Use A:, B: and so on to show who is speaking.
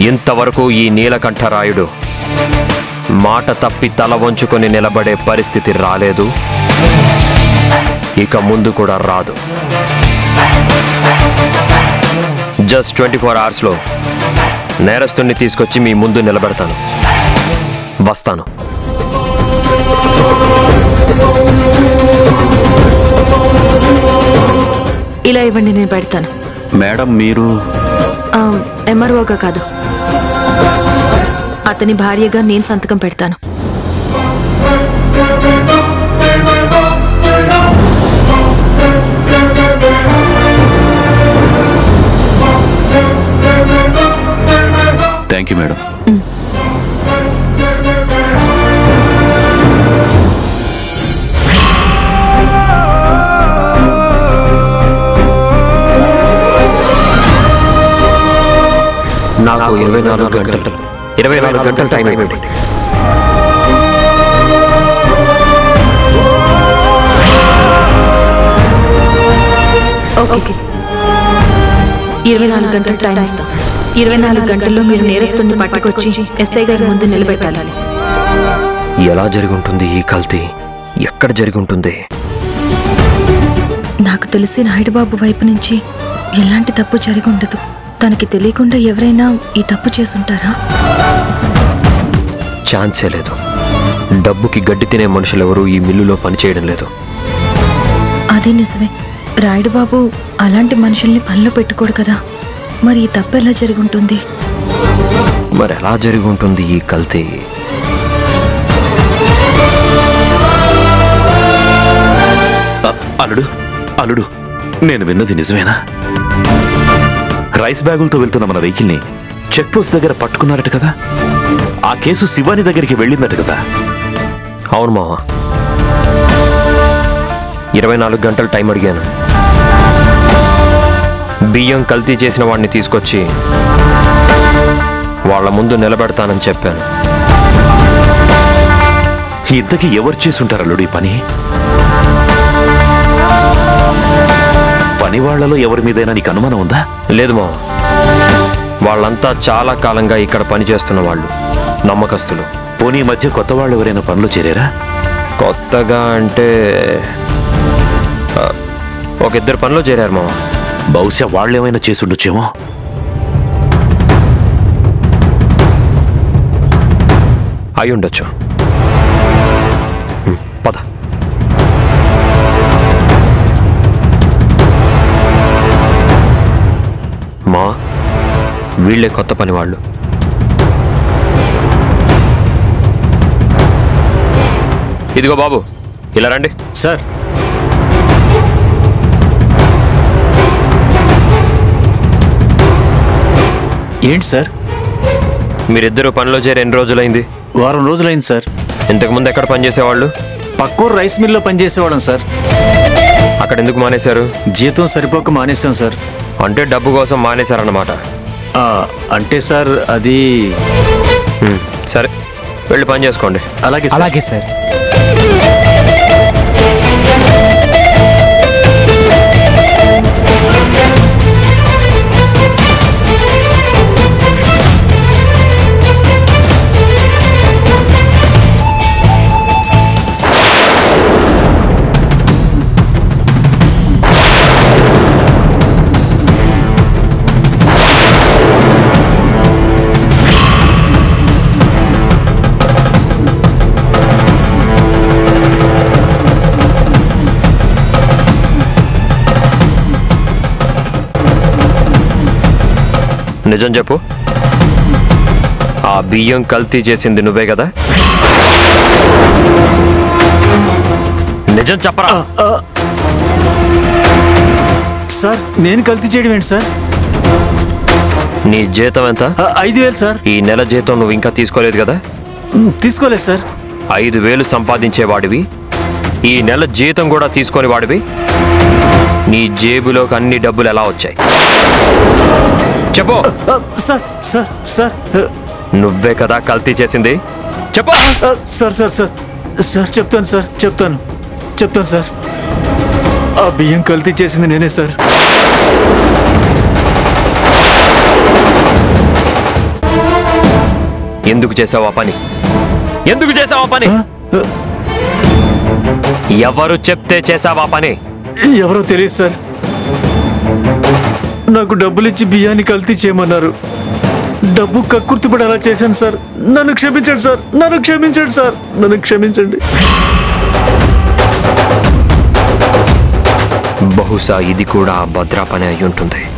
A: ఇంతవరకు ఈ నీలకంఠరాయుడు మాట తప్పి తల వంచుకొని నిలబడే పరిస్థితి రాలేదు ఇక ముందు కూడా రాదు జస్ట్ ట్వంటీ ఫోర్ అవర్స్లో నేరస్తుణ్ణి తీసుకొచ్చి మీ ముందు నిలబెడతాను వస్తాను
B: ఇలా ఇవ్వండి నేను పెడతాను
C: మేడం మీరు
B: ఆ, ఎంఆర్ఓగా కాదు అతని భార్యగా నేను సంతకం పెడతాను
C: థ్యాంక్ యూ మేడం
A: నాకు ఇరవై నాలుగు గంటలు ఇరవై నాలుగు గంటలు టైం అయిపోయింది
B: ఓకే ఇరవై నాలుగు గంటలు టైం ఇస్తాం ఇరవై నాలుగు గంటల్లో మీరు నేరస్తుని పట్టుకొచ్చి ఎస్ఐ గారి ముందు నిలబెట్టాలి
A: ఎలా జరిగి ఉంటుంది ఈ కల్తీ ఎక్కడ జరిగి ఉంటుంది
B: నాకు తెలిసి నాయుడుబాబు వైపు నుంచి ఎలాంటి తప్పు జరిగి ఉండదు తనకి తెలియకుండా ఎవరైనా ఈ తప్పు చేసుంటారా
A: ఛాన్సే లేదు డబ్బుకి గడ్డి తినే మనుషులెవరూ ఈ మిల్లులో పనిచేయడం లేదు
B: అది నిజమే రాయుడుబాబు అలాంటి మనుషుల్ని పనిలో పెట్టుకోడు కదా మరి ఈ తప్పు ఎలా జరిగి ఉంటుంది
A: మరి ఎలా జరిగి ఉంటుంది ఈ కల్తీ
C: అ- అల్లుడు అల్లుడు నేను విన్నది నిజమేనా రైస్ బ్యాగులతో వెళ్తున్న మన వెహికల్ని చెక్ పోస్ట్ దగ్గర పట్టుకున్నారట కదా ఆ కేసు శివాని దగ్గరికి వెళ్ళిందట కదా
A: అవును మామ ఇరవై నాలుగు గంటలు టైం అడిగాను బియ్యం కల్తీ చేసిన వాడిని తీసుకొచ్చి వాళ్ళ ముందు నిలబెడతానని చెప్పాను
C: ఇంతకీ ఎవరు చేసుంటారు అల్లుడు ఈ పని పని వాళ్లలో ఎవరి మీదైనా నీకు అనుమానం ఉందా
A: లేదు మామ వాళ్ళంతా చాలా కాలంగా ఇక్కడ పనిచేస్తున్న వాళ్ళు నమ్మకస్తులు
C: పోనీ ఈ మధ్య కొత్త వాళ్ళు ఎవరైనా పనిలో చేరారా
A: కొత్తగా అంటే ఆ, ఒక ఇద్దరు పనిలో చేరారు మామ
C: బహుశా వాళ్ళు ఏమైనా చేసుండొచ్చేమో
A: అయి ఉండొచ్చు హ్మ్, పద మా వీళ్ళే కొత్త పని వాళ్ళు ఇదిగో బాబు ఇలా రండి
D: సార్ ఏంటి సార్
A: మీరిద్దరూ పనిలో చేరి ఎన్ని రోజులైంది
D: వారం రోజులైంది సార్
A: ఇంతకుముందు ఎక్కడ పనిచేసేవాళ్ళు
D: పక్కూరు రైస్ మిల్లో పనిచేసేవాళ్ళం సార్
A: అక్కడ ఎందుకు మానేశారు
D: జీతం సరిపోక మానేసాం సార్
A: అంటే డబ్బు కోసం మానేశారన్నమాట
D: ఆ, అంటే సార్ అది
A: హ్మ్, సరే వెళ్ళి పని చేసుకోండి
D: అలాగే సార్.
E: అలాగే సార్
A: నిజం చెప్పు ఆ బియ్యం కల్తీ చేసింది నువ్వే కదా నిజం చెప్పరా
D: సార్ నేను కల్తీ చేయడం ఏంటి సార్
A: నీ జీతం ఎంత
D: ఆ, ఐదు వేలు సార్
A: ఈ నెల జీతం నువ్వు ఇంకా తీసుకోలేదు కదా
D: ఉమ్, తీసుకోలేదు సార్
A: ఐదు వేలు సంపాదించేవాడివి ఈ నెల జీతం కూడా తీసుకొని వాడివి నీ జేబులోకి అన్ని డబ్బులు ఎలా వచ్చాయి చెప్పు
D: ఆ, సార్ సార్ సార్ ఆ,
A: నువ్వే కదా కల్తీ చేసింది చెప్పు
D: ఆ, సార్ సార్ సార్ సార్ చెప్తాను సార్ చెప్తాను చెప్తాను సార్ ఆ బియ్యం కల్తీ చేసింది నేనే సార్
A: ఎందుకు చేసావు ఆ పని ఎందుకు చేసావు ఆ పని
D: ఆ, ఆ,
A: ఎవరు చెప్తే చేసావా పని
D: ఎవరో తెలియదు సార్ నాకు డబ్బులు ఇచ్చి బియ్యాన్ని కల్తీ చేయమన్నారు డబ్బు కక్కుర్తిపడి అలా చేశాను సార్ నన్ను క్షమించండి సార్ నన్ను క్షమించండి సార్ నన్ను క్షమించండి
A: బహుశా ఇది కూడా ఆ భద్రా పని అయి ఉంటుంది